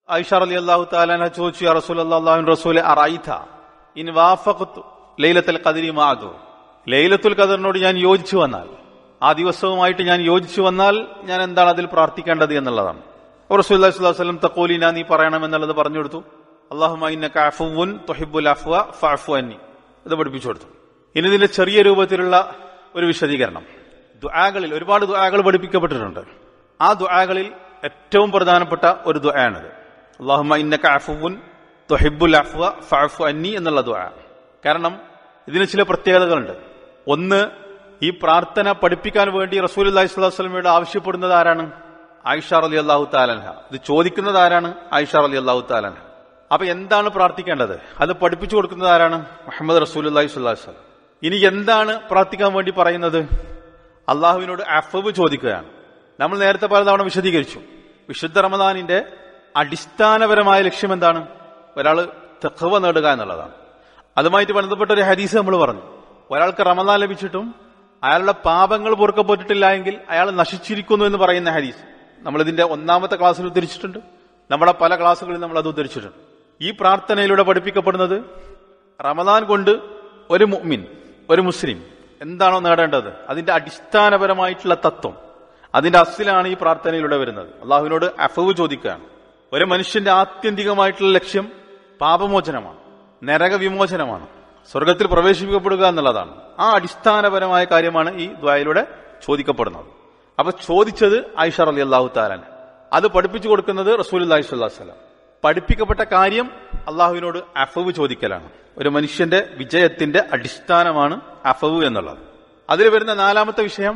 ഐഷ അലി അള്ളാഹു താലാന ചോദിച്ചു യാ റസൂൽ അള്ളാഹു റസൂലെ അറൈഥ ഇൻ വാഫഖത്തു ലൈലത്തുൽ ഖദരി മാതു ലൈലത്തുൽ ഖദറിനോട് ഞാൻ യോജിച്ചു വന്നാൽ ആ ദിവസവുമായിട്ട് ഞാൻ യോജിച്ചു വന്നാൽ ഞാൻ എന്താണ് അതിൽ പ്രാർത്ഥിക്കേണ്ടത് എന്നുള്ളതാണ് അപ്പോൾ റസൂൽ അല്ലാഹി സ്വല്ലല്ലാഹു അലൈഹി വസല്ലം തഖൂലിന നീ പറയണം എന്നുള്ളത് പറഞ്ഞു കൊടുത്തു അള്ളാഹുമ ഇന്നക അഫുവുൻ തുഹിബ്ബുൽ അഫ്വ ഫഅഫു അന്നി ഇത് പഠിപ്പിച്ചു കൊടുത്തു ഇനി ഇതിന്റെ ചെറിയ രൂപത്തിലുള്ള ഒരു വിശദീകരണം ദുആകളിൽ ഒരുപാട് ദുആകൾ പഠിപ്പിക്കപ്പെട്ടിട്ടുണ്ട് ആ ദുആകളിൽ ഏറ്റവും പ്രധാനപ്പെട്ട ഒരു ദുആയാണിത് അള്ളാഹുമ ഇന്നക അഫുവുൻ തുഹിബ്ബുൽ അഫ്വ ഫഅഫു അന്നി എന്നുള്ള ദുആ കാരണം ഇതിന് ചില പ്രത്യേകതകളുണ്ട് ഒന്ന് ഈ പ്രാർത്ഥന പഠിപ്പിക്കാൻ വേണ്ടി റസൂൽ അള്ളാഹി സ്വലാഹു വസ്ലമയോട് ആവശ്യപ്പെടുന്നത് ആരാണ് ആയിഷ അലി അള്ളാഹു താലൻഹ ഇത് ചോദിക്കുന്നത് ആരാണ് ആയിഷ അലി അള്ളാഹു താലൻഹ അപ്പൊ എന്താണ് പ്രാർത്ഥിക്കേണ്ടത് അത് പഠിപ്പിച്ചു കൊടുക്കുന്നത് ആരാണ് മുഹമ്മദ് റസൂൽ അള്ളാഹി സ്വല്ലാഹു വസ്ലം ഇനി എന്താണ് പ്രാർത്ഥിക്കാൻ വേണ്ടി പറയുന്നത് അള്ളാഹുവിനോട് അഫബ് ചോദിക്കുകയാണ് നമ്മൾ നേരത്തെ പലതവണ വിശദീകരിച്ചു വിശുദ്ധ റമദാനിന്റെ അടിസ്ഥാനപരമായ ലക്ഷ്യം എന്താണ് ഒരാള് തെഖവ നേടുക എന്നുള്ളതാണ് അതുമായിട്ട് ബന്ധപ്പെട്ട ഒരു ഹദീസ് നമ്മൾ പറഞ്ഞു ഒരാൾക്ക് റമദാൻ ലഭിച്ചിട്ടും അയാളുടെ പാപങ്ങൾ പൊറുക്കപ്പെട്ടിട്ടില്ല എങ്കിൽ അയാൾ നശിച്ചിരിക്കുന്നു എന്ന് പറയുന്ന ഹദീസ് നമ്മൾ ഇതിന്റെ ഒന്നാമത്തെ ക്ലാസ്സിൽ ഉദ്ധരിച്ചിട്ടുണ്ട് നമ്മുടെ പല ക്ലാസ്സുകളിൽ നമ്മൾ അത് ഉദ്ധരിച്ചിട്ടുണ്ട് ഈ പ്രാർത്ഥനയിലൂടെ പഠിപ്പിക്കപ്പെടുന്നത് റമദാൻ കൊണ്ട് ഒരു മുഅ്മിൻ ഒരു മുസ്ലിം എന്താണോ നേടേണ്ടത് അതിന്റെ അടിസ്ഥാനപരമായിട്ടുള്ള തത്വം അതിന്റെ അസിലാണ് ഈ പ്രാർത്ഥനയിലൂടെ വരുന്നത് അള്ളാഹുവിനോട് അഫവ് ചോദിക്കുകയാണ് ഒരു മനുഷ്യന്റെ ആത്യന്തികമായിട്ടുള്ള ലക്ഷ്യം പാപമോചനമാണ് നരക വിമോചനമാണ് സ്വർഗത്തിൽ പ്രവേശിപ്പിക്കപ്പെടുക എന്നുള്ളതാണ് ആ അടിസ്ഥാനപരമായ കാര്യമാണ് ഈ ദ്വായയിലൂടെ ചോദിക്കപ്പെടുന്നത് അപ്പൊ ചോദിച്ചത് ഐഷ അലി അള്ളാഹു താലാൻ അത് പഠിപ്പിച്ചു കൊടുക്കുന്നത് റസൂൽ അള്ളാഹി സ്വല്ലാ വസ്ലാം പഠിപ്പിക്കപ്പെട്ട കാര്യം അള്ളാഹുവിനോട് അഫവ് ചോദിക്കലാണ് ഒരു മനുഷ്യന്റെ വിജയത്തിന്റെ അടിസ്ഥാനമാണ് അഫവ് എന്നുള്ളത് അതിൽ വരുന്ന നാലാമത്തെ വിഷയം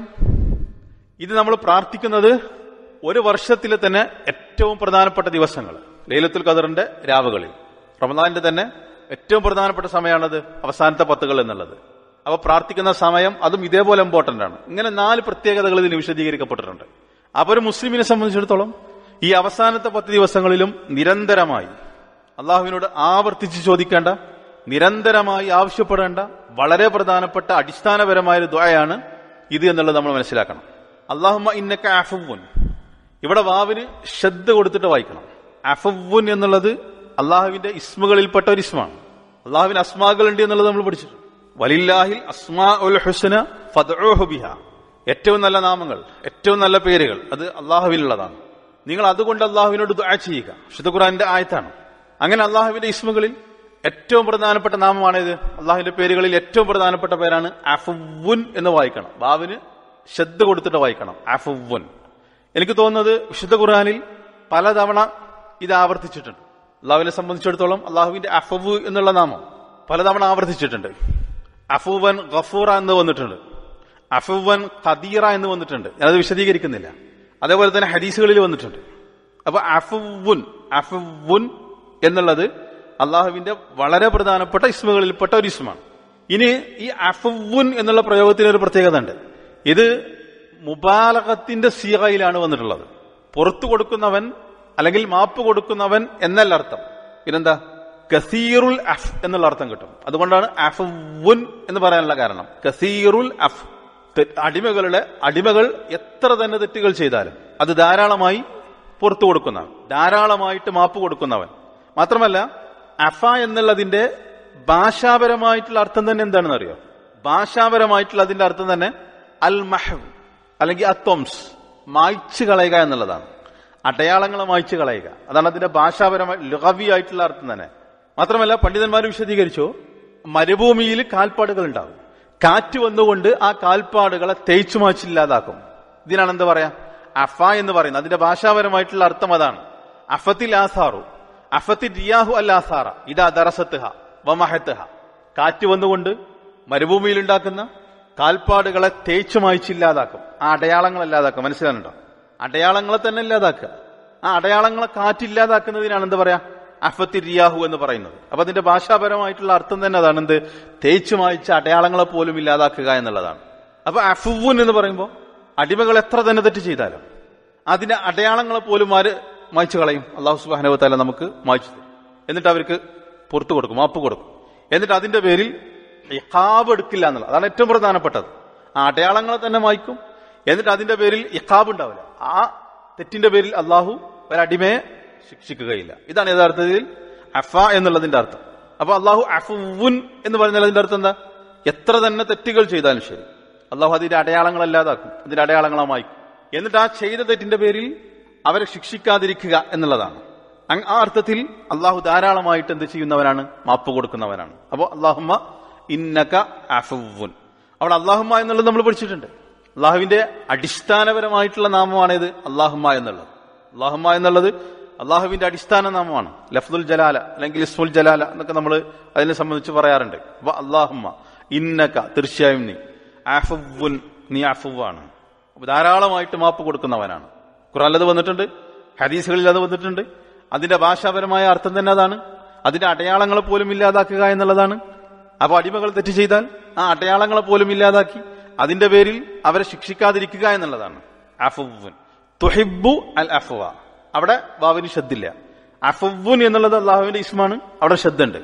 ഇത് നമ്മൾ പ്രാർത്ഥിക്കുന്നത് ഒരു വർഷത്തിലെ തന്നെ ഏറ്റവും പ്രധാനപ്പെട്ട ദിവസങ്ങൾ ലൈലത്തുൽ ഖദറിന്റെ രാവുകളിൽ റമദാന്റെ തന്നെ ഏറ്റവും പ്രധാനപ്പെട്ട സമയമാണത് അവസാനത്തെ പത്തുകൾ എന്നുള്ളത് അപ്പൊ പ്രാർത്ഥിക്കുന്ന സമയം അതും ഇതേപോലെ ഇമ്പോർട്ടന്റ് ആണ് ഇങ്ങനെ നാല് പ്രത്യേകതകൾ ഇതിൽ വിശദീകരിക്കപ്പെട്ടിട്ടുണ്ട് അപ്പൊ ഒരു മുസ്ലിമിനെ സംബന്ധിച്ചിടത്തോളം ഈ അവസാനത്തെ പത്ത് ദിവസങ്ങളിലും നിരന്തരമായി അള്ളാഹുവിനോട് ആവർത്തിച്ച് ചോദിക്കേണ്ട നിരന്തരമായി ആവശ്യപ്പെടേണ്ട വളരെ പ്രധാനപ്പെട്ട അടിസ്ഥാനപരമായ ഒരു ദ്വയാണ് ഇത് എന്നുള്ളത് നമ്മൾ മനസ്സിലാക്കണം അള്ളാഹുമ ഇന്നക്ക അഫുവുൻ ഇവിടെ വാവിന് ശ്രദ്ധ കൊടുത്തിട്ട് വായിക്കണം അഫുവുൻ എന്നുള്ളത് അള്ളാഹുവിന്റെ ഇസ്മുകളിൽപ്പെട്ട ഒരു ഇസ്മാണ് അള്ളാഹുവിന് അസ്മാകൾ ഉണ്ട് എന്നുള്ളത് നമ്മൾ പഠിച്ചിട്ടുണ്ട് വലില്ലാഹിൽ അസ്മാ ഉൽ ഹുസന ഫദ്ഉഹു ബിഹ ഏറ്റവും നല്ല നാമങ്ങൾ ഏറ്റവും നല്ല പേരുകൾ അത് അള്ളാഹുവിനുള്ളതാണ് നിങ്ങൾ അതുകൊണ്ട് അള്ളാഹുവിനോട് ദുആ ചെയ്യുക ശുദ്ധ ഖുറാന്റെ ആയത്താണ് അങ്ങനെ അള്ളാഹുവിന്റെ ഇസ്മുകളിൽ ഏറ്റവും പ്രധാനപ്പെട്ട നാമമാണിത് അള്ളാഹുവിന്റെ പേരുകളിൽ ഏറ്റവും പ്രധാനപ്പെട്ട പേരാണ് അഫുവുൻ എന്ന് വായിക്കണം വാവിന് ശ്രദ്ധ കൊടുത്തിട്ട് വായിക്കണം അഫുവുൻ എനിക്ക് തോന്നുന്നത് വിശുദ്ധ ഖുർആാനിൽ പലതവണ ഇത് ആവർത്തിച്ചിട്ടുണ്ട് അള്ളാഹുവിനെ സംബന്ധിച്ചിടത്തോളം അള്ളാഹുവിന്റെ അഫവ് എന്നുള്ള നാമം പലതവണ ആവർത്തിച്ചിട്ടുണ്ട് അഫുവൻ ഗഫൂറ എന്ന് വന്നിട്ടുണ്ട് അഫുവൻ ഖദീറ എന്ന് വന്നിട്ടുണ്ട് ഞാനത് വിശദീകരിക്കുന്നില്ല അതേപോലെ തന്നെ ഹദീസുകളിൽ വന്നിട്ടുണ്ട് അപ്പൊ അഫുവുൻ അഫുവുൻ എന്നുള്ളത് അള്ളാഹുവിന്റെ വളരെ പ്രധാനപ്പെട്ട ഇസ്മുകളിൽപ്പെട്ട ഒരു ഇസ്മാണ് ഇനി ഈ അഫുവുൻ എന്നുള്ള പ്രയോഗത്തിന് ഒരു പ്രത്യേകത ഉണ്ട് ഇത് മുബാലകത്തിന്റെ സീറയിലാണ് വന്നിട്ടുള്ളത് പുറത്തു കൊടുക്കുന്നവൻ അല്ലെങ്കിൽ മാപ്പ് കൊടുക്കുന്നവൻ എന്നല്ല അർത്ഥം പിന്നെന്താ കസീറുൽ അഫ് എന്നുള്ള അർത്ഥം കിട്ടും അതുകൊണ്ടാണ് അഫുൻ എന്ന് പറയാനുള്ള കാരണം കസീറുൽ അഫ് അടിമകളുടെ അടിമകൾ എത്ര തന്നെ തെറ്റുകൾ ചെയ്താലും അത് ധാരാളമായി പുറത്തു കൊടുക്കുന്നവൻ ധാരാളമായിട്ട് മാപ്പ് കൊടുക്കുന്നവൻ മാത്രമല്ല അഫ എന്നുള്ളതിന്റെ ഭാഷാപരമായിട്ടുള്ള അർത്ഥം തന്നെ എന്താണെന്ന് അറിയോ ഭാഷാപരമായിട്ടുള്ള അതിന്റെ അർത്ഥം തന്നെ അൽ മഹവ് അല്ലെങ്കിൽ അത്വംസ് മായ്ച്ചു കളയുക എന്നുള്ളതാണ് അടയാളങ്ങളെ മായ്ച്ചു കളയുക അതാണ് അതിന്റെ ഭാഷാപരമായി ലഹവി ആയിട്ടുള്ള അർത്ഥം തന്നെ മാത്രമല്ല പണ്ഡിതന്മാർ വിശദീകരിച്ചു മരുഭൂമിയിൽ കാൽപ്പാടുകൾ ഉണ്ടാവും കാറ്റ് വന്നുകൊണ്ട് ആ കാൽപ്പാടുകളെ തേച്ചു മാച്ചില്ലാതാക്കും ഇതിനാണ് എന്താ പറയാ അഫ എന്ന് പറയുന്നത് അതിന്റെ ഭാഷാപരമായിട്ടുള്ള അർത്ഥം അതാണ് അഫത്തിൽ ആസാറു അഫത്തിൽ റിയാഹു അൽ ആസാറ ഇതാ ദറസത്തുഹ വമഹത്തുഹ കാറ്റ് വന്നുകൊണ്ട് മരുഭൂമിയിൽ ഉണ്ടാക്കുന്ന കാൽപ്പാടുകളെ തേച്ചു മായ്ച്ചില്ലാതാക്കും ആ അടയാളങ്ങൾ ഇല്ലാതാക്കും മനസ്സിലാകുന്നുണ്ടോ അടയാളങ്ങളെ തന്നെ ഇല്ലാതാക്കുക ആ അടയാളങ്ങളെ കാറ്റില്ലാതാക്കുന്നതിനാണ് എന്താ പറയാ അഫത്തി റിയാഹു എന്ന് പറയുന്നത് അപ്പൊ അതിന്റെ ഭാഷാപരമായിട്ടുള്ള അർത്ഥം തന്നെ അതാണ് എന്ത് തേച്ചു മായ്ച്ച അടയാളങ്ങളെ പോലും ഇല്ലാതാക്കുക എന്നുള്ളതാണ് അപ്പൊ അഫുവുൻ എന്ന് പറയുമ്പോൾ അടിമകൾ എത്ര തന്നെ തെറ്റ് ചെയ്താലും അതിന്റെ അടയാളങ്ങളെ പോലും ആര് മായ്ച്ചു കളയും അള്ളാഹു സുബാനവത്താല നമുക്ക് മായ്ച്ചു തരും എന്നിട്ട് അവർക്ക് പുറത്തു കൊടുക്കും മാപ്പ് കൊടുക്കും എന്നിട്ട് അതിന്റെ പേരിൽ ഇഖാബ് എടുക്കില്ല എന്നുള്ളത് അതാണ് ഏറ്റവും പ്രധാനപ്പെട്ടത് ആ അടയാളങ്ങളെ തന്നെ മായ്ക്കും എന്നിട്ട് അതിന്റെ പേരിൽ ഇഖാബ് ഉണ്ടാവില്ല ആ തെറ്റിന്റെ പേരിൽ അള്ളാഹു ഒരടിമയെ ശിക്ഷിക്കുകയില്ല ഇതാണ് യഥാർത്ഥത്തിൽ അഫ എന്നുള്ളതിന്റെ അർത്ഥം അപ്പൊ അള്ളാഹു അഫുവുൻ എന്ന് പറഞ്ഞാൽ അതിന്റെ അർത്ഥം എന്താ എത്ര തന്നെ തെറ്റുകൾ ചെയ്താലും ശരി അള്ളാഹു അതിന്റെ അടയാളങ്ങളല്ലാതാക്കും അതിന്റെ അടയാളങ്ങളായി എന്നിട്ട് ആ ചെയ്ത തെറ്റിന്റെ പേരിൽ അവരെ ശിക്ഷിക്കാതിരിക്കുക എന്നുള്ളതാണ് അങ് ആ അർത്ഥത്തിൽ അള്ളാഹു ധാരാളമായിട്ട് എന്ത് ചെയ്യുന്നവനാണ് മാപ്പ് കൊടുക്കുന്നവനാണ് അപ്പോ അള്ളാഹുമ്മ ഇന്നക അഫുവുൻ അവിടെ അള്ളാഹുമ്മ എന്നുള്ളത് നമ്മൾ പഠിച്ചിട്ടുണ്ട് അള്ളാഹുവിന്റെ അടിസ്ഥാനപരമായിട്ടുള്ള നാമമാണിത് അള്ളാഹുമ്മ എന്നുള്ളത് അള്ളാഹുമ്മ എന്നുള്ളത് അള്ളാഹുവിന്റെ അടിസ്ഥാന നാമമാണ് ലഫ്ദുൽ ജലാല അല്ലെങ്കിൽ ഇസ്മുൽ ജലാല എന്നൊക്കെ നമ്മൾ അതിനെ സംബന്ധിച്ച് പറയാറുണ്ട് അപ്പൊ അള്ളാഹുമ്മ ഇന്നക തീർച്ചയായും നീ ആഫുവുൻ നീ അഫുവാണ് അപ്പൊ ധാരാളമായിട്ട് മാപ്പ് കൊടുക്കുന്നവനാണ് ഖുറാനിൽ അത് വന്നിട്ടുണ്ട് ഹദീസുകളിൽ അത് വന്നിട്ടുണ്ട് അതിന്റെ ഭാഷാപരമായ അർത്ഥം തന്നെ അതാണ് അതിന്റെ അടയാളങ്ങളെ പോലും ഇല്ലാതാക്കുക എന്നുള്ളതാണ് അപ്പൊ അടിമകൾ തെറ്റ് ചെയ്താൽ ആ അടയാളങ്ങളെ പോലും ഇല്ലാതാക്കി അതിന്റെ പേരിൽ അവരെ ശിക്ഷിക്കാതിരിക്കുക എന്നുള്ളതാണ് അഫുവുൻ തുഹിബു അൽ അഫുവ അവിടെ വാവിന് ശ്രദ്ധില്ല അഫുവുൻ എന്നുള്ളത് അള്ളാഹുവിന്റെ ഇസ്മാണ് അവിടെ ശ്രദ്ധുണ്ട്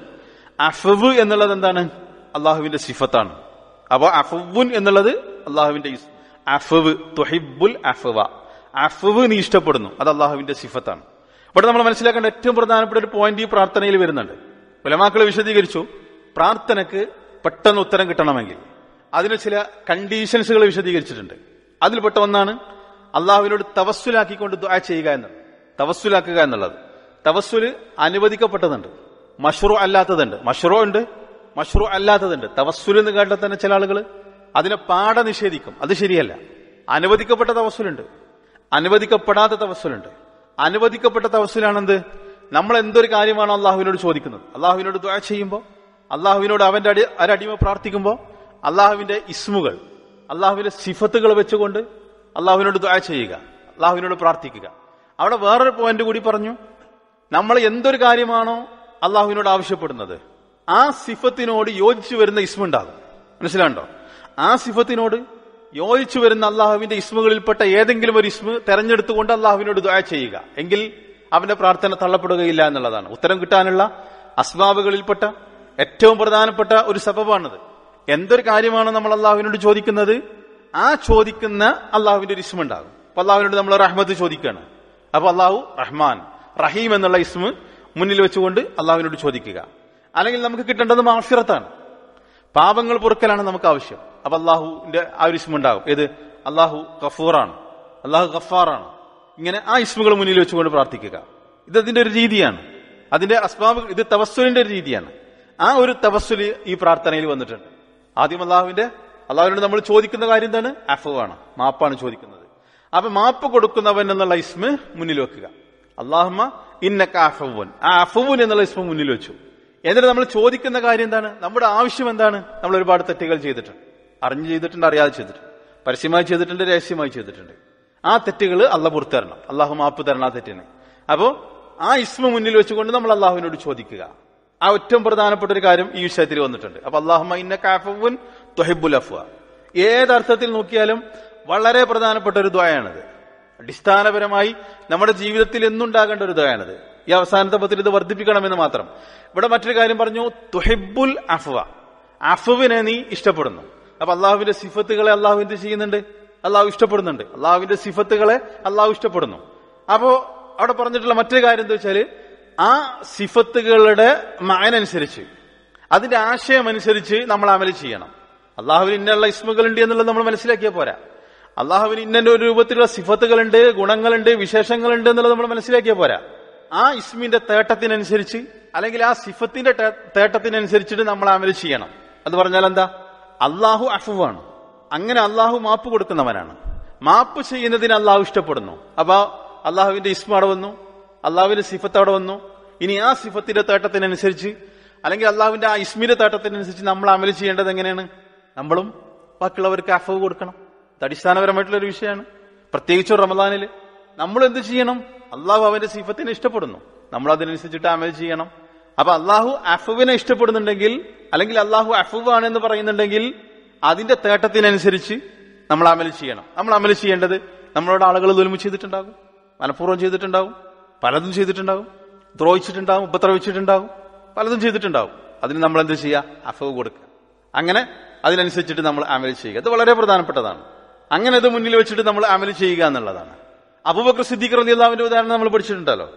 അഫവ് എന്നുള്ളത് എന്താണ് അള്ളാഹുവിന്റെ സിഫത്താണ് അപ്പൊ അഫുവുൻ എന്നുള്ളത് അള്ളാഹുവിന്റെ ഇസ് അഫവ് തുഹിബുൽ അഫവ അഫവ് നീ ഇഷ്ടപ്പെടുന്നു അത് അള്ളാഹുവിന്റെ സിഫത്താണ് ഇവിടെ നമ്മൾ മനസ്സിലാക്കേണ്ട ഏറ്റവും പ്രധാനപ്പെട്ട ഒരു പോയിന്റ് ഈ പ്രാർത്ഥനയിൽ വരുന്നുണ്ട് ഉലമാക്കൾ വിശദീകരിച്ചു പ്രാർത്ഥനക്ക് പെട്ടെന്ന് ഉത്തരം കിട്ടണമെങ്കിൽ അതിന് ചില കണ്ടീഷൻസുകൾ വിശദീകരിച്ചിട്ടുണ്ട് അതിൽപ്പെട്ട ഒന്നാണ് അള്ളാഹുവിനോട് തവസ്സുലാക്കിക്കൊണ്ട് ദുആ ചെയ്യുക എന്നത് തവസ്സുലാക്കുക എന്നുള്ളത് തവസ്സുല് അനുവദിക്കപ്പെട്ടതുണ്ട് മഷ്റൂ അല്ലാത്തതുണ്ട് മഷ്റൂ ഉണ്ട് മഷ്റൂ അല്ലാത്തതുണ്ട് തവസ്സുൽ എന്ന് കേട്ടാൽ തന്നെ ചില ആളുകൾ അതിനെ പാട നിഷേധിക്കും അത് ശരിയല്ല അനുവദിക്കപ്പെട്ട തവസ്സുലുണ്ട് അനുവദിക്കപ്പെടാത്ത തവസ്സുലുണ്ട് അനുവദിക്കപ്പെട്ട തവസ്സുലാണെന്ത് നമ്മൾ എന്തൊരു കാര്യമാണ് അള്ളാഹുവിനോട് ചോദിക്കുന്നത് അള്ളാഹുവിനോട് ദുആ ചെയ്യുമ്പോൾ അള്ളാഹുവിനോട് അവന്റെ അടി ഒരടിമ പ്രാർത്ഥിക്കുമ്പോൾ അള്ളാഹുവിന്റെ ഇസ്മുകൾ അള്ളാഹുവിന്റെ സിഫത്തുകൾ വെച്ചുകൊണ്ട് അള്ളാഹുവിനോട് ദുആ ചെയ്യുക അള്ളാഹുവിനോട് പ്രാർത്ഥിക്കുക അവിടെ വേറൊരു പോയിന്റ് കൂടി പറഞ്ഞു നമ്മൾ എന്തൊരു കാര്യമാണോ അള്ളാഹുവിനോട് ആവശ്യപ്പെടുന്നത് ആ സിഫത്തിനോട് യോജിച്ചു വരുന്ന ഇസ്മുണ്ടാകും മനസ്സിലാണ്ടോ ആ സിഫത്തിനോട് യോജിച്ചു വരുന്ന അള്ളാഹുവിന്റെ ഇസ്മുകളിൽപ്പെട്ട ഏതെങ്കിലും ഒരു ഇസ്മു തെരഞ്ഞെടുത്തുകൊണ്ട് അള്ളാഹുവിനോട് ദുആ ചെയ്യുക എങ്കിൽ അവന്റെ പ്രാർത്ഥന തള്ളപ്പെടുകയില്ല എന്നുള്ളതാണ് ഉത്തരം കിട്ടാനുള്ള അസ്ബാബുകളിൽപ്പെട്ട ഏറ്റവും പ്രധാനപ്പെട്ട ഒരു സബബാണിത് എന്തൊരു കാര്യമാണ് നമ്മൾ അള്ളാഹുവിനോട് ചോദിക്കുന്നത് ആ ചോദിക്കുന്ന അള്ളാഹുവിന്റെ ഒരു ഇസ്മ ഉണ്ടാകും അപ്പൊ അള്ളാഹുവിനോട് നമ്മൾ റഹ്മത്ത് ചോദിക്കുകയാണ് അപ്പൊ അള്ളാഹു റഹ്മാൻ റഹീം എന്നുള്ള ഇസ്മ മുന്നിൽ വെച്ചുകൊണ്ട് അള്ളാഹുവിനോട് ചോദിക്കുക അല്ലെങ്കിൽ നമുക്ക് കിട്ടേണ്ടത് മാഫിറത്താണ് പാപങ്ങൾ പൊറുക്കലാണ് നമുക്ക് ആവശ്യം അപ്പൊ അള്ളാഹുവിന്റെ ആ ഒരു ഇസ്മ ഉണ്ടാകും ഏത് അള്ളാഹു ഗഫൂറാണ് അള്ളാഹു ഗഫാറാണ് ഇങ്ങനെ ആ ഇസ്മുകൾ മുന്നിൽ വെച്ചുകൊണ്ട് പ്രാർത്ഥിക്കുക ഇത് അതിന്റെ ഒരു രീതിയാണ് അതിന്റെ അസ്ബാബ് ഇത് തവസ്സുലിന്റെ ഒരു രീതിയാണ് ആ ഒരു തവസ്സുല് ഈ പ്രാർത്ഥനയിൽ വന്നിട്ടുണ്ട് ആദ്യം അള്ളാഹുവിന്റെ അള്ളാഹുവിനോട് നമ്മൾ ചോദിക്കുന്ന കാര്യം എന്താണ് അഫുവാണ് മാപ്പാണ് ചോദിക്കുന്നത് അപ്പൊ മാപ്പ് കൊടുക്കുന്നവൻ എന്നുള്ള ഇസ്മ മുന്നിൽ വെക്കുക അള്ളാഹുമ ഇന്നക്ക അഫുവൻ ആ അഫുവൻ എന്നുള്ള ഇസ്മ മുന്നിൽ വെച്ചു എന്നിട്ട് നമ്മൾ ചോദിക്കുന്ന കാര്യം എന്താണ് നമ്മുടെ ആവശ്യം എന്താണ് നമ്മൾ ഒരുപാട് തെറ്റുകൾ ചെയ്തിട്ടുണ്ട് അറിഞ്ഞു ചെയ്തിട്ടുണ്ട് അറിയാതെ ചെയ്തിട്ടുണ്ട് പരസ്യമായി ചെയ്തിട്ടുണ്ട് രഹസ്യമായി ചെയ്തിട്ടുണ്ട് ആ തെറ്റുകൾ അല്ല പുറത്തു തരണം അള്ളാഹു മാപ്പ് തരണം ആ തെറ്റിന് അപ്പോ ആ ഇസ്മ മുന്നിൽ വെച്ചുകൊണ്ട് നമ്മൾ അള്ളാഹുവിനോട് ചോദിക്കുക ആ ഏറ്റവും പ്രധാനപ്പെട്ട ഒരു കാര്യം ഈ വിഷയത്തിൽ വന്നിട്ടുണ്ട് അപ്പൊ അള്ളാഹുമ ഇന്ന കാഫുൻ തൊഹിബുൽ അഫ്വ ഏതർത്ഥത്തിൽ നോക്കിയാലും വളരെ പ്രധാനപ്പെട്ട ഒരു ദ്വയാണിത് അടിസ്ഥാനപരമായി നമ്മുടെ ജീവിതത്തിൽ എന്നുണ്ടാകേണ്ട ഒരു ദ്വയാണിത് ഈ അവസാനത്തെ പത്തിൽ ഇത് വർദ്ധിപ്പിക്കണമെന്ന് മാത്രം ഇവിടെ മറ്റൊരു കാര്യം പറഞ്ഞു തുഹിബുൽ അഫ്വ അഫുവിനെ നീ ഇഷ്ടപ്പെടുന്നു അപ്പൊ അള്ളാഹുവിന്റെ സിഫത്തുകളെ അള്ളാഹു എന്ത് ചെയ്യുന്നുണ്ട് അള്ളാഹു ഇഷ്ടപ്പെടുന്നുണ്ട് അള്ളാഹുവിന്റെ സിഫത്തുകളെ അള്ളാഹു ഇഷ്ടപ്പെടുന്നു അപ്പോ അവിടെ പറഞ്ഞിട്ടുള്ള മറ്റൊരു കാര്യം എന്താ വെച്ചാല് ആ സിഫത്തുകളുടെ മായനനുസരിച്ച് അതിന്റെ ആശയം അനുസരിച്ച് നമ്മൾ അമല് ചെയ്യണം അള്ളാഹുവിന് ഇന്നുള്ള ഇസ്മുകളുണ്ട് എന്നുള്ളത് നമ്മൾ മനസ്സിലാക്കിയാൽ പോരാ അള്ളാഹുവിന് ഇന്ന ഒരു രൂപത്തിലുള്ള സിഫത്തുകളുണ്ട് ഗുണങ്ങളുണ്ട് വിശേഷങ്ങളുണ്ട് എന്നുള്ളത് നമ്മൾ മനസ്സിലാക്കിയാൽ പോരാ ആ ഇസ്മിന്റെ തേട്ടത്തിനനുസരിച്ച് അല്ലെങ്കിൽ ആ സിഫത്തിന്റെ തേ- തേട്ടത്തിനനുസരിച്ചിട്ട് നമ്മൾ അമല് ചെയ്യണം അത് പറഞ്ഞാൽ എന്താ അള്ളാഹു അഫുവാണ് അങ്ങനെ അള്ളാഹു മാപ്പ് കൊടുക്കുന്നവനാണ് മാപ്പ് ചെയ്യുന്നതിന് അള്ളാഹു ഇഷ്ടപ്പെടുന്നു അപ്പൊ അള്ളാഹുവിന്റെ ഇസ്മ അവിടെ വന്നു അള്ളാഹുവിന്റെ സിഫത്ത് അവിടെ വന്നു ഇനി ആ സിഫത്തിന്റെ തേട്ടത്തിനനുസരിച്ച് അല്ലെങ്കിൽ അള്ളാഹുവിന്റെ ആ ഇസ്മിന്റെ തേട്ടത്തിനനുസരിച്ച് നമ്മൾ അമല് ചെയ്യേണ്ടത് എങ്ങനെയാണ് നമ്മളും ബാക്കിയുള്ളവർക്ക് അഫവ് കൊടുക്കണം ഇത് അടിസ്ഥാനപരമായിട്ടുള്ള ഒരു വിഷയമാണ് പ്രത്യേകിച്ചും റമദാനിൽ നമ്മൾ എന്ത് ചെയ്യണം അള്ളാഹു അവന്റെ സിഫത്തിനെ ഇഷ്ടപ്പെടുന്നു നമ്മൾ അതിനനുസരിച്ചിട്ട് അമൽ ചെയ്യണം അപ്പൊ അള്ളാഹു അഫുവിനെ ഇഷ്ടപ്പെടുന്നുണ്ടെങ്കിൽ അല്ലെങ്കിൽ അള്ളാഹു അഫുവാണ് എന്ന് പറയുന്നുണ്ടെങ്കിൽ അതിന്റെ തേട്ടത്തിനനുസരിച്ച് നമ്മൾ അമൽ ചെയ്യണം നമ്മൾ അമൽ ചെയ്യേണ്ടത് നമ്മളോട് ആളുകൾ ദുൽമ ചെയ്തിട്ടുണ്ടാകും മനഃപൂർവ്വം ചെയ്തിട്ടുണ്ടാകും പലതും ചെയ്തിട്ടുണ്ടാകും ദ്രോഹിച്ചിട്ടുണ്ടാകും ഉപദ്രവിച്ചിട്ടുണ്ടാകും പലതും ചെയ്തിട്ടുണ്ടാകും അതിന് നമ്മൾ എന്ത് ചെയ്യുക അഫവ് കൊടുക്കുക അങ്ങനെ അതിനനുസരിച്ചിട്ട് നമ്മൾ അമൽ ചെയ്യുക ഇത് വളരെ പ്രധാനപ്പെട്ടതാണ് അങ്ങനെ ഇത് മുന്നിൽ വെച്ചിട്ട് നമ്മൾ അമൽ ചെയ്യുക എന്നുള്ളതാണ് അബൂബക്കർ സിദ്ദീഖ് റളിയല്ലാഹുവിന്റെ ഉദാഹരണം നമ്മൾ പഠിച്ചിട്ടുണ്ടല്ലോ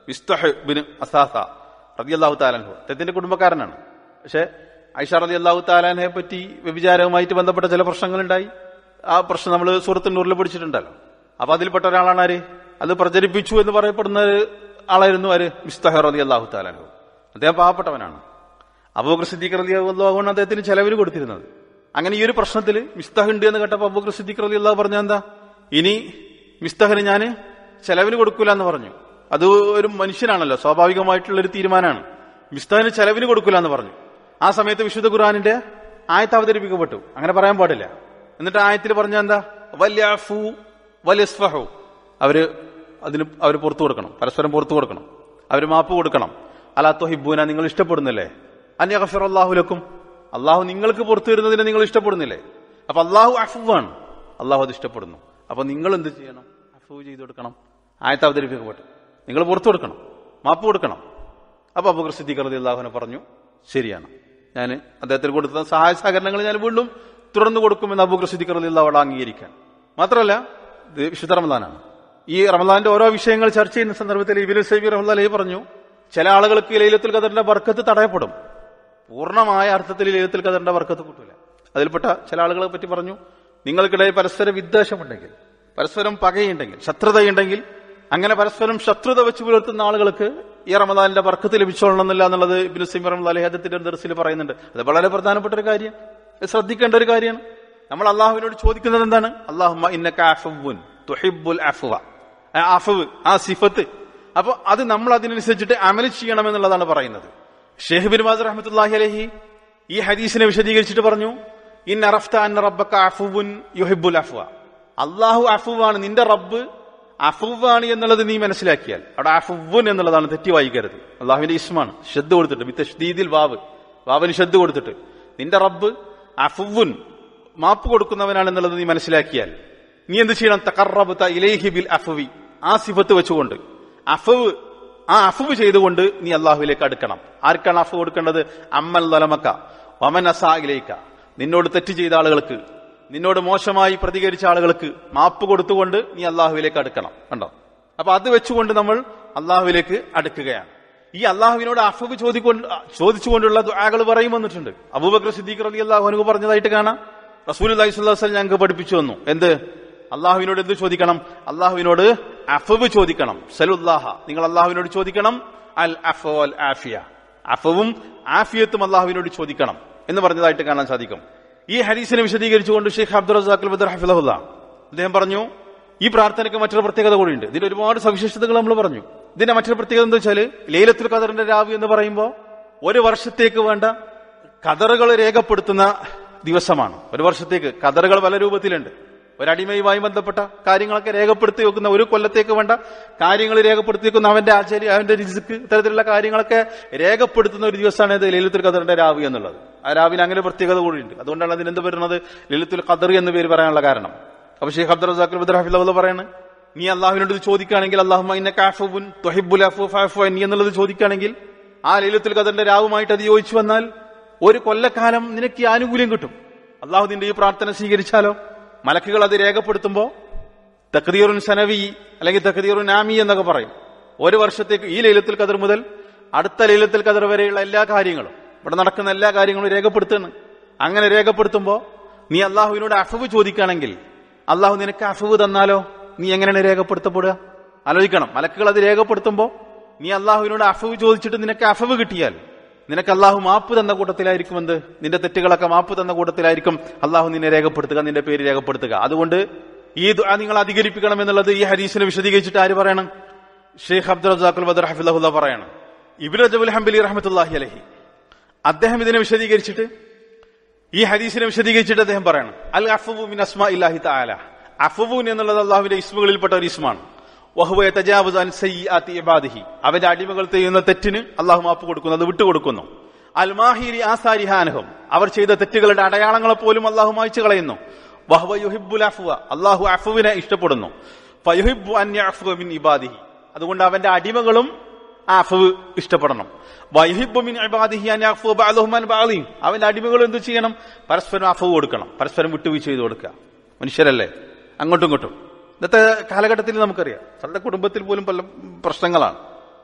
മിസ്തഹ് ബിൻ അസാസ റതി അള്ളാഹു താലാൻഹു അദ്ദേഹത്തിന്റെ കുടുംബക്കാരനാണ് പക്ഷെ ഐഷ റതി അള്ളാഹു താലാനെ പറ്റി വ്യഭിചാരവുമായിട്ട് ബന്ധപ്പെട്ട ചില പ്രശ്നങ്ങളുണ്ടായി ആ പ്രശ്നം നമ്മൾ സൂറത്ത് നൂറിൽ പിടിച്ചിട്ടുണ്ടല്ലോ അപ്പൊ അതിൽപ്പെട്ട ഒരാളാണ് ആര് അത് പ്രചരിപ്പിച്ചു എന്ന് പറയപ്പെടുന്ന ഒരു ആളായിരുന്നു ആര് മിസ്തഹർ റതി അള്ളാഹു താലാൻഹു അദ്ദേഹം പാവപ്പെട്ടവനാണ് അബൂബക്കർ സിദ്ദീഖ് റലി അള്ളാഹുവാണ് അദ്ദേഹത്തിന് ചെലവിന് കൊടുത്തിരുന്നത് അങ്ങനെ ഈ ഒരു പ്രശ്നത്തിൽ മിസ്തഹ് ഉണ്ട് എന്ന് കേട്ടപ്പോൾ അബൂബക്കർ സിദ്ദീഖ് റലി അള്ളാഹു പറഞ്ഞ എന്താ ഇനി മിസ്തഹിന് ഞാൻ ചെലവിന് കൊടുക്കൂല എന്ന് പറഞ്ഞു അത് ഒരു മനുഷ്യനാണല്ലോ സ്വാഭാവികമായിട്ടുള്ള ഒരു തീരുമാനമാണ് മിസ്തഹിന് ചെലവിന് കൊടുക്കൂല എന്ന് പറഞ്ഞു ആ സമയത്ത് വിശുദ്ധ ഖുർആാനിന്റെ ആയത്ത് അവതരിപ്പിക്കപ്പെട്ടു അങ്ങനെ പറയാൻ പാടില്ല എന്നിട്ട് ആയത്തിൽ പറഞ്ഞ എന്താ വല്യഫു വല്യസ്ഫഹു അവര് അതിന് അവർ പുറത്തു കൊടുക്കണം പരസ്പരം പുറത്തു കൊടുക്കണം അവര് മാപ്പ് കൊടുക്കണം അലാ തൊഹിബൂന നിങ്ങൾ ഇഷ്ടപ്പെടുന്നില്ലേ അന്യഗഫിർ അള്ളാഹുലക്കും അള്ളാഹു നിങ്ങൾക്ക് പുറത്തു വരുന്നതിനെ നിങ്ങൾ ഇഷ്ടപ്പെടുന്നില്ലേ അപ്പൊ അള്ളാഹു അഫുവാണ് അള്ളാഹു അത് ഇഷ്ടപ്പെടുന്നു അപ്പൊ നിങ്ങൾ എന്ത് ചെയ്യണം അഫു ചെയ്തു കൊടുക്കണം ആയത്ത് അവതരിപ്പിക്കപ്പെട്ടു നിങ്ങൾ പുറത്തു കൊടുക്കണം മാപ്പ് കൊടുക്കണം അപ്പൊ അബുഖർ സിദ്ദീഖ് റതി അള്ളാഹുനെ പറഞ്ഞു ശരിയാണ് ഞാൻ അദ്ദേഹത്തിന് കൊടുത്ത സഹായ സഹകരണങ്ങൾ ഞാൻ വീണ്ടും തുടർന്ന് കൊടുക്കുമെന്ന് അബുഖർ സിദ്ദീഖ് റതി അള്ളാഹു അംഗീകരിക്കാൻ മാത്രമല്ല ഇത് വിശുദ്ധ റമദാനാണ് ഈ റമദാന്റെ ഓരോ വിഷയങ്ങൾ ചർച്ച ചെയ്യുന്ന സന്ദർഭത്തിൽ ഇബിനു സൈബി റഹ്ലി പറഞ്ഞു ചില ആളുകൾക്ക് ലൈലത്തുൽ ഖദറിന്റെ ബർക്കത്ത് തടയപ്പെടും പൂർണ്ണമായ അർത്ഥത്തിൽ ലൈലത്തുൽ ഖദറിന്റെ ബർക്കത്ത് കിട്ടൂല അതിൽപ്പെട്ട ചില ആളുകളെ പറ്റി പറഞ്ഞു നിങ്ങൾക്കിടയിൽ പരസ്പര വിദ്വേഷമുണ്ടെങ്കിൽ പരസ്പരം പകയുണ്ടെങ്കിൽ ശത്രുതയുണ്ടെങ്കിൽ അങ്ങനെ പരസ്പരം ശത്രുത വെച്ച് പുലർത്തുന്ന ആളുകൾക്ക് ഈ റമദാനിന്റെ ബർക്കത്ത് ലഭിച്ചോളണമെന്നില്ല എന്നുള്ളത് ഇബിനു സൈബി റഹ്ലി അദ്ദേഹത്തിന്റെ ദർസിൽ പറയുന്നുണ്ട് അത് വളരെ പ്രധാനപ്പെട്ട ഒരു കാര്യം ഇത് ശ്രദ്ധിക്കേണ്ട ഒരു കാര്യമാണ് നമ്മൾ അള്ളാഹുവിനോട് ചോദിക്കുന്നത് എന്താണ് അള്ളാഹുമ്മ ഇന്നക അഫുവുൻ തുഹിബ്ബുൽ അഫ്വ ആ അഫവ് ആ സിഫത്ത് അപ്പൊ അത് നമ്മൾ അതിനനുസരിച്ചിട്ട് അമൽ ചെയ്യണമെന്നുള്ളതാണ് പറയുന്നത് ഷെയ്ഖ് ബിൻ ബാസ് റഹ്മത്തുല്ലാഹി അലഹി ഈ ഹദീസിനെ വിശദീകരിച്ചിട്ട് പറഞ്ഞു ഇൻ അറഫ്ത അൻ റബ്ബക്ക അഫുവുൻ യുഹിബുൽ അഫ്വ അള്ളാഹു അഫുവാണ് നിന്റെ റബ്ബ് അഫുവാണ് എന്നുള്ളത് നീ മനസ്സിലാക്കിയാൽ അവിടെ അഫുവുൻ എന്നുള്ളതാണ് തെറ്റി വായിക്കരുത് അള്ളാഹുവിന്റെ ഇസ്മാണ് ശ്രദ്ധ കൊടുത്തിട്ട് വിത്തീതിൽ വാവ് വാവിന് ശ്രദ്ധ കൊടുത്തിട്ട് നിന്റെ റബ്ബ് അഫുവുൻ മാപ്പ് കൊടുക്കുന്നവനാണെന്നുള്ളത് നീ മനസ്സിലാക്കിയാൽ നീ എന്ത് ചെയ്യണം തക്കറബത്ത ഇലേഹി ബിൽ അഫവി ആ സിഫത്ത് വെച്ചുകൊണ്ട് അഫവ് ആ അഫവ് ചെയ്തുകൊണ്ട് നീ അള്ളാഹുവിലേക്ക് അടുക്കണം ആർക്കാണ് അഫവ് കൊടുക്കേണ്ടത് അമ്മൽ നലമക്ക വമൻ അസായിലേക്ക നിന്നോട് തെറ്റ് ചെയ്ത ആളുകൾക്ക് നിന്നോട് മോശമായി പ്രതികരിച്ച ആളുകൾക്ക് മാപ്പ് കൊടുത്തുകൊണ്ട് നീ അള്ളാഹുവിലേക്ക് അടുക്കണം കണ്ടോ അപ്പൊ അത് വെച്ചുകൊണ്ട് നമ്മൾ അള്ളാഹുവിലേക്ക് അടുക്കുകയാണ് ഈ അള്ളാഹുവിനോട് അഫവ് ചോദിക്കൊണ്ട് ചോദിച്ചുകൊണ്ടുള്ള ദുആകൾ പറയും വന്നിട്ടുണ്ട് അബൂബക്കർ സിദ്ദീഖ് റലി അള്ളാഹു അനുക്ക് പറഞ്ഞതായിട്ട് കാണാം റസൂൽ അലൈഹി സ്വല്ലാസ് ഞങ്ങൾക്ക് പഠിപ്പിച്ചു വന്നു എന്ത് അള്ളാഹുവിനോട് എന്ത് ചോദിക്കണം അള്ളാഹുവിനോട് അഫവ് ചോദിക്കണം സലുല്ലാഹ നിങ്ങൾ അള്ളാഹുവിനോട് ചോദിക്കണം അൽ അഫോ അൽ ആഫിയ അഫവും ആഫിയത്തും അള്ളാഹുവിനോട് ചോദിക്കണം എന്ന് പറഞ്ഞതായിട്ട് കാണാൻ സാധിക്കും ഈ ഹദീസിനെ വിശദീകരിച്ചുകൊണ്ട് ഷെയ്ഖ് അബ്ദുൾ റസാഖ് ബദർ ഹഫിലഹുല്ല അദ്ദേഹം പറഞ്ഞു ഈ പ്രാർത്ഥനയ്ക്ക് മറ്റൊരു പ്രത്യേകത കൂടിയുണ്ട് ഇതിന് ഒരുപാട് സവിശേഷതകൾ നമ്മൾ പറഞ്ഞു ഇതിന്റെ മറ്റൊരു പ്രത്യേകത എന്താ വെച്ചാൽ ലൈലത്തുൽ ഖദറിന്റെ രാവ് എന്ന് പറയുമ്പോൾ ഒരു വർഷത്തേക്ക് വേണ്ട കതറുകൾ രേഖപ്പെടുത്തുന്ന ദിവസമാണ് ഒരു വർഷത്തേക്ക് കതറുകൾ പല രൂപത്തിലുണ്ട് ഒരടിമയുമായി ബന്ധപ്പെട്ട കാര്യങ്ങളൊക്കെ രേഖപ്പെടുത്തി വെക്കുന്ന ഒരു കൊല്ലത്തേക്ക് വേണ്ട കാര്യങ്ങൾ രേഖപ്പെടുത്തി വെക്കുന്ന അവന്റെ ആചാര്യ അവന്റെ രിസുക്ക് ഇത്തരത്തിലുള്ള കാര്യങ്ങളൊക്കെ രേഖപ്പെടുത്തുന്ന ഒരു ദിവസമാണ് ഇത് ലലിത്തുൽ ഖദറിന്റെ രാവി എന്നുള്ളത് ആ രാവിന് അങ്ങനെ പ്രത്യേകത കൂടിയുണ്ട് അതുകൊണ്ടാണ് അതിന് എന്ത് വരുന്നത് ലലിത്തുൽ ഖദർ എന്ന് പേര് പറയാനുള്ള കാരണം അപ്പൊ ഷെയ്ഖ് അബ്ദുൾ റസാഖ് ബദർ ഹഫിള്ള പറയാണ് നീ അള്ളാഹുവിനോട് ഇത് ചോദിക്കുകയാണെങ്കിൽ അള്ളാഹു തൊഹിബുൽ നീ എന്നുള്ളത് ചോദിക്കുകയാണെങ്കിൽ ആ ലലിത്തുൽ ഖദറിന്റെ രാവുമായിട്ട് അത് യോജിച്ചു വന്നാൽ ഒരു കൊല്ലക്കാലം നിനക്ക് ഈ ആനുകൂല്യം കിട്ടും അള്ളാഹു നിന്റെ ഈ പ്രാർത്ഥന സ്വീകരിച്ചാലോ മലക്കുകൾ അത് രേഖപ്പെടുത്തുമ്പോ തക്തീറുൻ സനവി അല്ലെങ്കിൽ തക്തീറുൻ നാമി എന്നൊക്കെ പറയും ഒരു വർഷത്തേക്ക് ഈ ലൈലത്തിൽ കതിർ മുതൽ അടുത്ത ലൈലത്തിൽ കതിർ വരെയുള്ള എല്ലാ കാര്യങ്ങളും ഇവിടെ നടക്കുന്ന എല്ലാ കാര്യങ്ങളും രേഖപ്പെടുത്തുന്നു അങ്ങനെ രേഖപ്പെടുത്തുമ്പോ നീ അള്ളാഹുവിനോട് അഫവ് ചോദിക്കുകയാണെങ്കിൽ അള്ളാഹു നിനക്ക് അഫവ് തന്നാലോ നീ എങ്ങനെയാണ് രേഖപ്പെടുത്തപ്പെടുക ആലോചിക്കണം മലക്കുകൾ അത് രേഖപ്പെടുത്തുമ്പോ നീ അള്ളാഹുവിനോട് അഫവ് ചോദിച്ചിട്ട് നിനക്ക് അഫവ് കിട്ടിയാൽ നിനക്ക് അള്ളാഹു മാപ്പ് തന്ന കൂട്ടത്തിലായിരിക്കും എന്ത് നിന്റെ തെറ്റുകളൊക്കെ മാപ്പ് തന്ന കൂട്ടത്തിലായിരിക്കും അള്ളാഹു നിന്നെ രേഖപ്പെടുത്തുക നിന്റെ പേര് രേഖപ്പെടുത്തുക അതുകൊണ്ട് ഈ ദുആ നിങ്ങൾ അധികരിപ്പിക്കണം എന്നുള്ളത് ഈ ഹദീസിനെ വിശദീകരിച്ചിട്ട് ആര് പറയണം ഷെയ്ഖ് അബ്ദുൽ റസാഖുൽ ബദർ ഹഫിള്ള പറയണം ഇബിൻ റജബുൽ ഹംബലി റഹ്മത്തുല്ലാഹി അലഹി അദ്ദേഹം ഇതിനെ വിശദീകരിച്ചിട്ട് ഈ ഹദീസിനെ വിശദീകരിച്ചിട്ട് അദ്ദേഹം പറയണം അൽ അഫുബു മിൻ അസ്മാ ഇല്ലാഹി തആല അഫുബൂൻ എന്നുള്ളത് അള്ളാഹുവിന്റെ ഇസ്മുകളിൽപ്പെട്ട ഒരു ഇസ്മാണ് വഹുവ തജാവുസ് അൻ സയ്യിആതി ഇബാദിഹി അവന്റെ അടിമകൾ ചെയ്യുന്ന തെറ്റിന് അള്ളാഹു മാപ്പ് കൊടുക്കുന്നു അത് വിട്ടുകൊടുക്കുന്നു അൽമാഹിരി ആസാരിഹാനഹും അവർ ചെയ്ത തെറ്റുകളുടെ അടയാളങ്ങളെ പോലും അള്ളാഹു മായ്ച്ചു കളയുന്നു വഹുവ യുഹിബുൽ അഫ്വ അള്ളാഹു അഫുവിനെ ഇഷ്ടപ്പെടുന്നു ഫയുഹിബു അൻ യഅഫുവ മിൻ ഇബാദിഹി അതുകൊണ്ട് അവന്റെ അടിമകളും ആ അഫവ് ഇഷ്ടപ്പെടണം വൈഹിബു മിൻ ഇബാദിഹി അൻ യഅഫുവ ബഅദുഹും അൻ ബഅദിൻ അവന്റെ അടിമകൾ എന്ത് ചെയ്യണം പരസ്പരം അഫവ് കൊടുക്കണം പരസ്പരം വിട്ടുവീഴ്ച ചെയ്ത് കൊടുക്കുക മനുഷ്യരല്ലേ അങ്ങോട്ടും ഇങ്ങോട്ടും ഇന്നത്തെ കാലഘട്ടത്തിൽ നമുക്കറിയാം സ്വന്തം കുടുംബത്തിൽ പോലും പല പ്രശ്നങ്ങളാണ്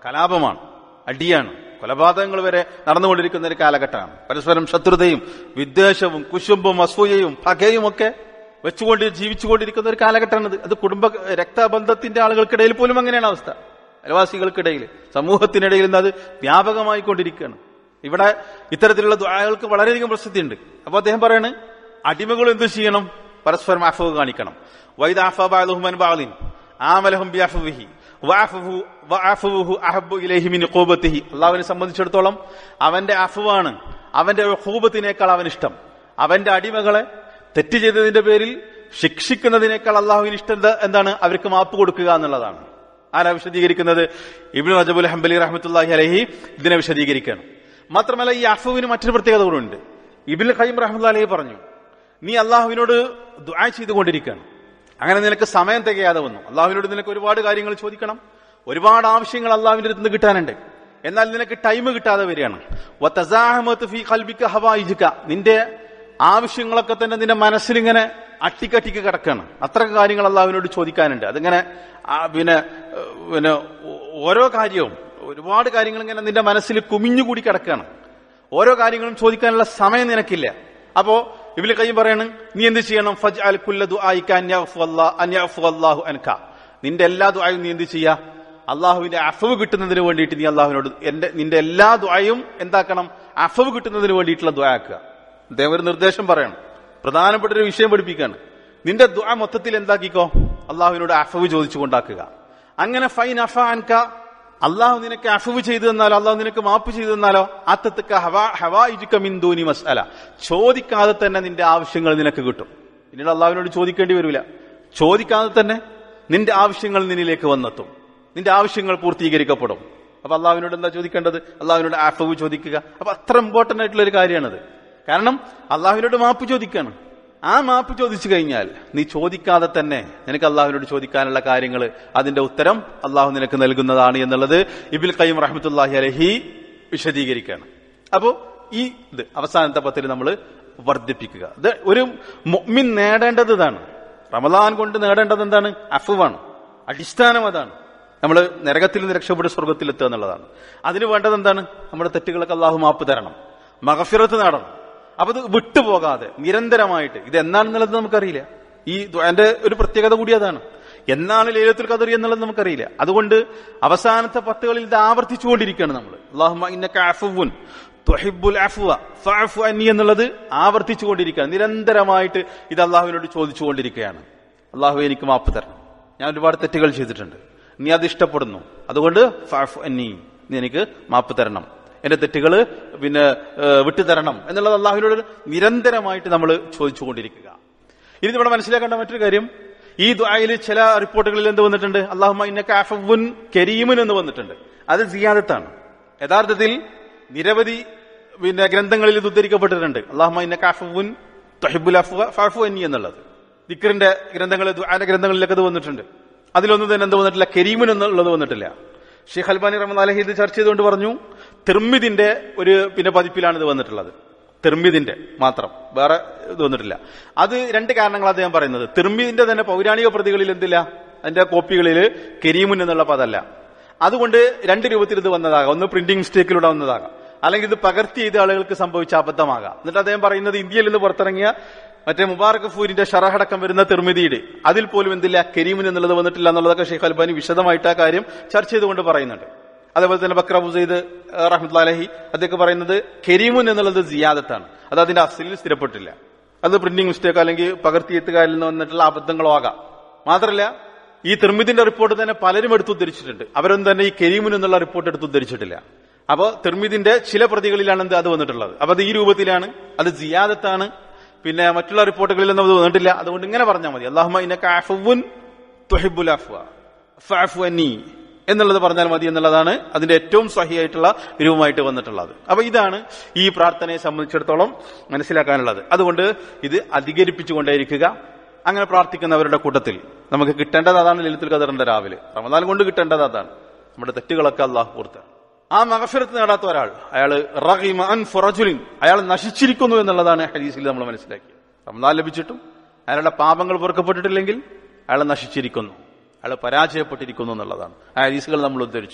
കലാപമാണ് അടിയാണ് കൊലപാതകങ്ങൾ വരെ നടന്നുകൊണ്ടിരിക്കുന്ന ഒരു കാലഘട്ടമാണ് പരസ്പരം ശത്രുതയും വിദ്വേഷവും കുശുമ്പും അസൂയയും പകയും ഒക്കെ വെച്ചുകൊണ്ട് ജീവിച്ചുകൊണ്ടിരിക്കുന്ന ഒരു കാലഘട്ടമാണിത് അത് കുടുംബ രക്തബന്ധത്തിന്റെ ആളുകൾക്കിടയിൽ പോലും അങ്ങനെയാണ് അവസ്ഥ അയൽവാസികൾക്കിടയിൽ സമൂഹത്തിനിടയിൽ ഇന്ന് അത് വ്യാപകമായി കൊണ്ടിരിക്കുകയാണ് ഇവിടെ ഇത്തരത്തിലുള്ള ദ്വായകൾക്ക് വളരെയധികം പ്രസിദ്ധിയുണ്ട് അപ്പൊ അദ്ദേഹം പറയാണ് അടിമകൾ എന്ത് ചെയ്യണം പരസ്പരം അഫവ് കാണിക്കണം വൈദ അഫബാലുഹുമൻ ബാലിൻ ആമലഹും ബിഅഫവിഹി വഅഫുഹു വഅഫുഹു അഹബ്ബു ഇലൈഹി മിൻ ഖൂബത്തിഹി അല്ലാഹുവിനെ സംബന്ധിച്ചിടത്തോളം അവന്റെ അഫുവാണ് അവന്റെ ഖൂബത്തിനേക്കാൾ അവൻ ഇഷ്ടം അവന്റെ അടിമകളെ തെറ്റ് ചെയ്തതിന്റെ പേരിൽ ശിക്ഷിക്കുന്നതിനേക്കാൾ അള്ളാഹുവിന് ഇഷ്ടം എന്താ- എന്താണ് അവർക്ക് മാപ്പ് കൊടുക്കുക എന്നുള്ളതാണ് ആരാ വിശദീകരിക്കുന്നത് ഇബ്നു റജബുൽ ഹംബലി റഹ്മത്തുല്ലാഹി അലഹി ഇതിനെ വിശദീകരിക്കുകയാണ് മാത്രമല്ല ഈ അഫുവിന് മറ്റൊരു പ്രത്യേകത കൂടെ ഇബിൻ ഖൈം റഹ്മത്തുല്ലാ അലഹി പറഞ്ഞു നീ അള്ളാഹുവിനോട് ദുആ ചെയ്തുകൊണ്ടിരിക്കുകയാണ് അങ്ങനെ നിനക്ക് സമയം തികയാതെ വന്നു അള്ളാഹുവിനോട് നിനക്ക് ഒരുപാട് കാര്യങ്ങൾ ചോദിക്കണം ഒരുപാട് ആവശ്യങ്ങൾ അള്ളാഹുവിന്റെ അടുത്ത് നിന്ന് കിട്ടാനുണ്ട് എന്നാൽ നിനക്ക് ടൈം കിട്ടാതെ വരികയാണ് വതസാഹമത്ത് ഫീ ഖൽബിക ഹവായിജുക. നിന്റെ ആവശ്യങ്ങളൊക്കെ തന്നെ നിന്റെ മനസ്സിലിങ്ങനെ അട്ടിക്കട്ടിക്ക് കിടക്കാണ് അത്ര കാര്യങ്ങൾ അള്ളാഹുവിനോട് ചോദിക്കാനുണ്ട് അതിങ്ങനെ ആ, പിന്നെ ഏഹ്, പിന്നെ ഓ- ഓരോ കാര്യവും ഒരുപാട് കാര്യങ്ങൾ ഇങ്ങനെ നിന്റെ മനസ്സിൽ കുമിഞ്ഞുകൂടി കിടക്കാണ് ഓരോ കാര്യങ്ങളും ചോദിക്കാനുള്ള സമയം നിനക്കില്ല അപ്പോ ഇവര് കൈ പറയണം നീ എന്ത് ചെയ്യണം ഫജ് അൽ കുല്ല ദുആയിക അൻ യഗ്ഫു അല്ലാ- അൻ യഗ്ഫു അല്ലാഹു അൻക നിന്റെ എല്ലാ ദുആയും നീ എന്ത് ചെയ്യാ അള്ളാഹുവിന്റെ അഫവ് കിട്ടുന്നതിന് വേണ്ടിയിട്ട് നീ അള്ളാഹുവിനോട് എന്റെ നിന്റെ എല്ലാ ദുആയും എന്താക്കണം അഫവ് കിട്ടുന്നതിന് വേണ്ടിയിട്ടുള്ള ദുആക്കുക അദ്ദേഹം ഒരു നിർദ്ദേശം പറയണം പ്രധാനപ്പെട്ട ഒരു വിഷയം പഠിപ്പിക്കാണ് നിന്റെ ദുആ മൊത്തത്തിൽ എന്താക്കിക്കോ അള്ളാഹുവിനോട് അഫവ് ചോദിച്ചു കൊണ്ടാക്കുക അങ്ങനെ ഫൈൻ അഫ അൻക അള്ളാഹു നിനക്ക് അഫവ് ചെയ്തു തന്നാലോ അള്ളാഹു നിനക്ക് മാപ്പ് ചെയ്തു തന്നാലോ അത്തത്തക്ക ഹവാ ഹവായിജുക്ക മിന്ദൂനി മസ്അല ചോദിക്കാതെ തന്നെ നിന്റെ ആവശ്യങ്ങൾ നിനക്ക് കിട്ടും പിന്നീട് അള്ളാഹുവിനോട് ചോദിക്കേണ്ടി വരില്ല ചോദിക്കാതെ തന്നെ നിന്റെ ആവശ്യങ്ങൾ നിന്നിലേക്ക് വന്നെത്തും നിന്റെ ആവശ്യങ്ങൾ പൂർത്തീകരിക്കപ്പെടും അപ്പൊ അള്ളാഹുവിനോട് എന്താ ചോദിക്കേണ്ടത് അള്ളാഹുവിനോട് ആഫവ് ചോദിക്കുക അപ്പൊ അത്ര ഇമ്പോർട്ടന്റ് ആയിട്ടുള്ള ഒരു കാര്യമാണത് കാരണം അള്ളാഹുവിനോട് മാപ്പ് ചോദിക്കാണ് ആ മാപ്പ് ചോദിച്ചു കഴിഞ്ഞാൽ നീ ചോദിക്കാതെ തന്നെ നിനക്ക് അള്ളാഹുവിനോട് ചോദിക്കാനുള്ള കാര്യങ്ങൾ അതിന്റെ ഉത്തരം അള്ളാഹു നിനക്ക് നൽകുന്നതാണ് എന്നുള്ളത് ഇബിൽ കയ്യം റഹ്മത്തുല്ലാഹി അലഹി വിശദീകരിക്കുകയാണ് അപ്പോ ഈ ഇത് അവസാനത്തെ പത്തിൽ നമ്മൾ വർദ്ധിപ്പിക്കുക ഇത് ഒരു മുഅ്മിൻ നേടേണ്ടത് ഇതാണ് റമദാൻ കൊണ്ട് നേടേണ്ടത് എന്താണ് അഫുവാണ് അടിസ്ഥാനം അതാണ് നമ്മൾ നരകത്തിൽ നിന്ന് രക്ഷപ്പെട്ട് സ്വർഗത്തിലെത്തുക എന്നുള്ളതാണ് അതിന് വേണ്ടത് എന്താണ് നമ്മുടെ തെറ്റുകളൊക്കെ അള്ളാഹു മാപ്പ് തരണം മഹഫിറത്ത് നേടണം അപ്പൊ ഇത് വിട്ടുപോകാതെ നിരന്തരമായിട്ട് ഇത് എന്നാണെന്നുള്ളത് നമുക്കറിയില്ല ഈ എന്റെ ഒരു പ്രത്യേകത കൂടി അതാണ് എന്നാണ് ലൈലത്തുൽ ഖദർ എന്നുള്ളത് നമുക്കറിയില്ല അതുകൊണ്ട് അവസാനത്തെ പത്തുകളിൽ ഇത് ആവർത്തിച്ചുകൊണ്ടിരിക്കുകയാണ് നമ്മൾ അള്ളാഹുമ്മ ഇന്നക അഫുവുൻ തുഹിബ്ബുൽ അഫ്വ ഫഅഫു അന്നി എന്നുള്ളത് ആവർത്തിച്ചുകൊണ്ടിരിക്കുകയാണ് നിരന്തരമായിട്ട് ഇത് അള്ളാഹുവിനോട് ചോദിച്ചുകൊണ്ടിരിക്കുകയാണ് അള്ളാഹു എനിക്ക് മാപ്പ് തരണം ഞാൻ ഒരുപാട് തെറ്റുകൾ ചെയ്തിട്ടുണ്ട് നീ അത് ഇഷ്ടപ്പെടുന്നു അതുകൊണ്ട് ഫഅഫു അന്നി നീ എനിക്ക് മാപ്പ് തരണം എന്റെ തെറ്റുകൾ പിന്നെ ഏഹ്, വിട്ടുതരണം എന്നുള്ളത് അള്ളാഹുവിനോട് നിരന്തരമായിട്ട് നമ്മൾ ചോദിച്ചുകൊണ്ടിരിക്കുക ഇനി ഇവിടെ മനസ്സിലാക്കേണ്ട മറ്റൊരു കാര്യം ഈ ദ്വായിൽ ചില റിപ്പോർട്ടുകളിൽ എന്ത് വന്നിട്ടുണ്ട് അള്ളാഹുമ ഇന്നക അഫവുൻ കരീമുൻ എന്ന് വന്നിട്ടുണ്ട് അത് സിയാദത്താണ് യഥാർത്ഥത്തിൽ നിരവധി പിന്നെ ഗ്രന്ഥങ്ങളിൽ ഇത് ഉദ്ധരിക്കപ്പെട്ടിട്ടുണ്ട് അള്ളാഹുമ ഇന്നക അഫവുൻ തൊഹിബുൽ അഫ്വ ഫഅഫു അന്നി എന്നുള്ളത് ദിക്കറിന്റെ ഗ്രന്ഥങ്ങൾ ദ്വാന്റെ ഗ്രന്ഥങ്ങളിലൊക്കെ ഇത് വന്നിട്ടുണ്ട് അതിലൊന്നും തന്നെ എന്ത് വന്നിട്ടില്ല കരീമുൻ എന്നുള്ളത് വന്നിട്ടില്ല ഷെയ്ഖ് അൽബാനി റഹ്മാൻ അലഹി ഇത് ചർച്ച ചെയ്തുകൊണ്ട് പറഞ്ഞു തിർമിദിന്റെ ഒരു പിന്നെ പതിപ്പിലാണ് ഇത് വന്നിട്ടുള്ളത് തിർമിദിന്റെ മാത്രം വേറെ ഇത് വന്നിട്ടില്ല അത് രണ്ട് കാരണങ്ങൾ അദ്ദേഹം പറയുന്നത് തിർമിദിന്റെ തന്നെ പൗരാണിക പ്രതികളിൽ എന്തില്ല അതിന്റെ കോപ്പികളിൽ കരീമുൻ എന്നുള്ള പദമല്ല അതുകൊണ്ട് രണ്ട് രൂപത്തിൽ ഇത് വന്നതാകാം ഒന്ന് പ്രിന്റിംഗ് മിസ്റ്റേക്കിലൂടെ വന്നതാകാം അല്ലെങ്കിൽ ഇത് പകർത്തി ചെയ്ത ആളുകൾക്ക് സംഭവിച്ച അബദ്ധമാകാം എന്നിട്ട് അദ്ദേഹം പറയുന്നത് ഇന്ത്യയിൽ നിന്ന് പുറത്തിറങ്ങിയ മറ്റേ മുബാറക് ഫൂരിന്റെ ഷറഹടക്കം വരുന്ന തിർമിതിയുടെ അതിൽ പോലും എന്തില്ല കരീമിൻ എന്നുള്ളത് വന്നിട്ടില്ല എന്നുള്ളതൊക്കെ ഷെയ്ഖ് അൽബാനി വിശദമായിട്ട് ആ കാര്യം ചർച്ച ചെയ്തുകൊണ്ട് പറയുന്നുണ്ട് അതേപോലെ തന്നെ ബക്ര ബുസൈദ് റഹ്മത്ത് അലഹി അദ്ദേഹം പറയുന്നത് കരീമുൻ എന്നുള്ളത് സിയാദത്താണ് അത് അതിന്റെ അസലിൽ സ്ഥിരപ്പെട്ടില്ല അത് പ്രിന്റിംഗ് മിസ്റ്റേക്ക് അല്ലെങ്കിൽ പകർത്തിയെത്തുകാരിൽ നിന്ന് വന്നിട്ടുള്ള അബദ്ധങ്ങളോ ആകാം മാത്രമല്ല ഈ തിർമിദിന്റെ റിപ്പോർട്ട് തന്നെ പലരും എടുത്ത് ഉദ്ധരിച്ചിട്ടുണ്ട് അവരൊന്നും തന്നെ ഈ കരീമുൻ എന്നുള്ള റിപ്പോർട്ട് എടുത്ത് ഉദ്ധരിച്ചിട്ടില്ല അപ്പോ തിർമിദിന്റെ ചില പ്രതികളിലാണ് എന്ത് അത് വന്നിട്ടുള്ളത് അപ്പൊ അത് ഈ രൂപത്തിലാണ് അത് സിയാദത്താണ് പിന്നെ മറ്റുള്ള റിപ്പോർട്ടുകളിലൊന്നും അത് വന്നിട്ടില്ല അതുകൊണ്ട് ഇങ്ങനെ പറഞ്ഞാൽ മതി അള്ളാഹുമ ഇനക അഫുൻ തുഹിബുൽ അഫ്വ ഫഅഫു അന്നി എന്നുള്ളത് പറഞ്ഞാൽ മതി എന്നുള്ളതാണ് അതിന്റെ ഏറ്റവും സഹിയായിട്ടുള്ള രൂപമായിട്ട് വന്നിട്ടുള്ളത് അപ്പൊ ഇതാണ് ഈ പ്രാർത്ഥനയെ സംബന്ധിച്ചിടത്തോളം മനസ്സിലാക്കാനുള്ളത് അതുകൊണ്ട് ഇത് അധികരിപ്പിച്ചുകൊണ്ടേയിരിക്കുക അങ്ങനെ പ്രാർത്ഥിക്കുന്നവരുടെ കൂട്ടത്തിൽ നമുക്ക് കിട്ടേണ്ടത് അതാണ് ലലിത്തുൽ ഖദറിന്റെ രാവിലെ റമദാൻ കൊണ്ട് കിട്ടേണ്ടത് അതാണ് നമ്മുടെ തെറ്റുകളൊക്കെ അള്ളാഹു പൂർത്തമാണ് ആ മകഫിറത്ത് നേടാത്ത ഒരാൾ അയാൾ റഹിമ അൻ ഫുറജുലിൻ അയാൾ നശിച്ചിരിക്കുന്നു എന്നുള്ളതാണ് ഹദീസിൽ നമ്മൾ മനസ്സിലാക്കിയത് റമദാൻ ലഭിച്ചിട്ടും അയാളുടെ പാപങ്ങൾ പൊറുക്കപ്പെട്ടിട്ടില്ലെങ്കിൽ അയാൾ നശിച്ചിരിക്കുന്നു അയാൾ പരാജയപ്പെട്ടിരിക്കുന്നു എന്നുള്ളതാണ് ആ ഹദീസുകൾ നമ്മൾ ഉദ്ധരിച്ചു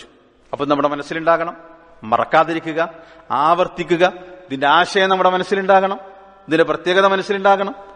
അപ്പൊ നമ്മുടെ മനസ്സിലുണ്ടാകണം മറക്കാതിരിക്കുക ആവർത്തിക്കുക ഇതിന്റെ ആശയം നമ്മുടെ മനസ്സിലുണ്ടാകണം ഇതിന്റെ പ്രത്യേകത മനസ്സിലുണ്ടാകണം